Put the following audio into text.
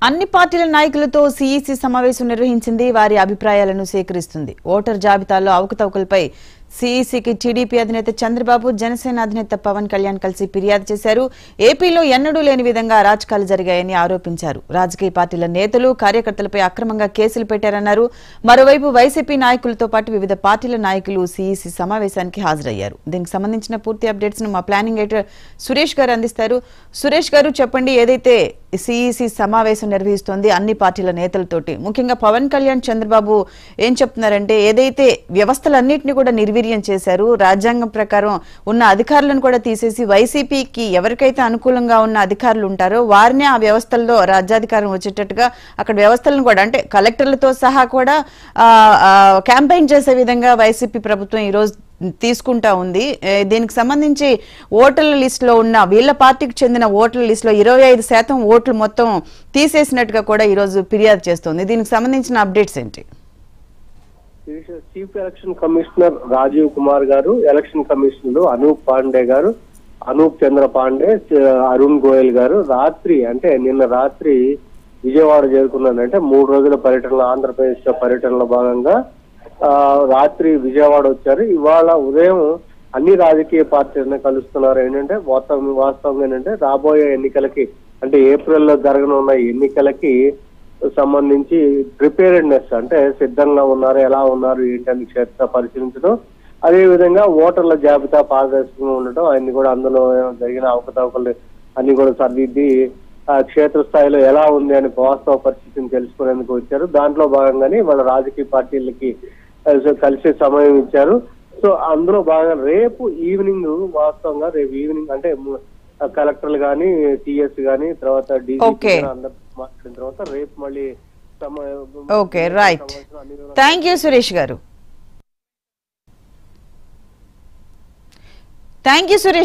అన్ని పార్టీల నాయకులతో సీఈసీ సమావేశం నిర్వహించింది వారి అభిప్రాయాలను సేకరిస్తుంది ఓటర్ జాబితాలో అవకతవకలపై సీఈసీకి టీడీపీ అధినేత చంద్రబాబు జనసేన అధినేత పవన్ కళ్యాణ్ కలిసి ఫిర్యాదు చేశారు ఏపీలో ఎన్నడూ లేని విధంగా అరాచకాలు జరిగాయని ఆరోపించారు రాజకీయ పార్టీల నేతలు కార్యకర్తలపై అక్రమంగా కేసులు పెట్టారన్నారు మరోవైపు వైసీపీ నాయకులతో పాటు వివిధ పార్టీల నాయకులు సీఈసీ సమావేశానికి హాజరయ్యారు దీనికి సంబంధించిన పూర్తి అప్డేట్స్ ను మా ప్లానింగ్ ఎడిటర్ సురేష్ గారు అందిస్తారు సురేష్ గారు చెప్పండి ఏదైతే సిఈసి సమావేశం నిర్వహిస్తోంది అన్ని పార్టీల నేతలతోటి ముఖ్యంగా పవన్ కళ్యాణ్ చంద్రబాబు ఏం చెప్తున్నారంటే ఏదైతే వ్యవస్థలన్నింటినీ కూడా నిర్వీర్యం చేశారు రాజ్యాంగం ప్రకారం ఉన్న అధికారులను కూడా తీసేసి వైసీపీకి ఎవరికైతే అనుకూలంగా ఉన్న అధికారులు ఉంటారో వారినే ఆ వ్యవస్థల్లో రాజ్యాధికారం వచ్చేటట్టుగా అక్కడ వ్యవస్థలను కూడా అంటే కలెక్టర్లతో సహా కూడా క్యాంపెయిన్ చేసే విధంగా వైసీపీ ప్రభుత్వం ఈ రోజు తీసుకుంటా ఉంది ఏ, దీనికి సంబంధించి ఓటర్ల లిస్ట్ లో ఉన్న వీళ్ళ పార్టీకి చెందిన ఓటర్ల లిస్ట్ లో ఇరవై ఐదు శాతం ఓట్లు మొత్తం తీసేసినట్టుగా కూడా ఈ రోజు ఫిర్యాదు చేస్తోంది దీనికి సంబంధించిన అప్డేట్స్ ఏంటి chief election commissioner Rajiv Kumar గారు ఎలక్షన్ కమిషనర్ అనూప్ పాండే గారు అనూప్ చంద్ర పాండే చ- అరుణ్ గోయల్ గారు రాత్రి అంటే నిన్న రాత్రి విజయవాడ చేరుకున్నారంటే మూడు రోజుల పర్యటనలో ఆంధ్రప్రదేశ్ లో పర్యటనలో భాగంగా ఆ, రాత్రి విజయవాడ వచ్చారు ఇవాళ ఉదయం అన్ని రాజకీయ పార్టీలను కలుస్తున్నారు ఏంటంటే వాస్తవం వాస్తవంగా ఏంటంటే రాబోయే ఎన్నికలకి అంటే ఏప్రిల్లో జరగనున్న ఎన్నికలకి సంబంధించి ప్రిపేర్డ్నెస్ అంటే సిద్ధంగా ఉన్నారు ఎలా ఉన్నారు ఏంటని క్షేత్ర పరిశీలించడం అదే విధంగా ఓటర్ల జాబితా పారదర్శకంగా ఉండటం అన్ని కూడా అందులో జరిగిన అవకతవకలు అన్ని కూడా సర్దిద్ది ఆ, క్షేత్రస్థాయిలో ఎలా ఉంది అని వాస్తవ పరిస్థితిని తెలుసుకునేందుకు వచ్చారు దాంట్లో భాగంగానే వాళ్ళ రాజకీయ పార్టీలకి ఆ, కలిసే సమయం ఇచ్చారు సో అందులో భాగంగా రేపు ఈవినింగ్ వాస్తవంగా రేపు ఈవినింగ్ అంటే ము- కలెక్టర్లు కానీ సిఎస్ కానీ తర్వాత డీజీపీ Okay. అందరూ మాట్లాడిన తర్వాత రేపు మళ్ళీ సమ- ఓకే రైట్ సమావేశం అన్ని వివరాలు థ్యాంక్ యూ సురేష్ గారు థ్యాంక్ యూ సురేష్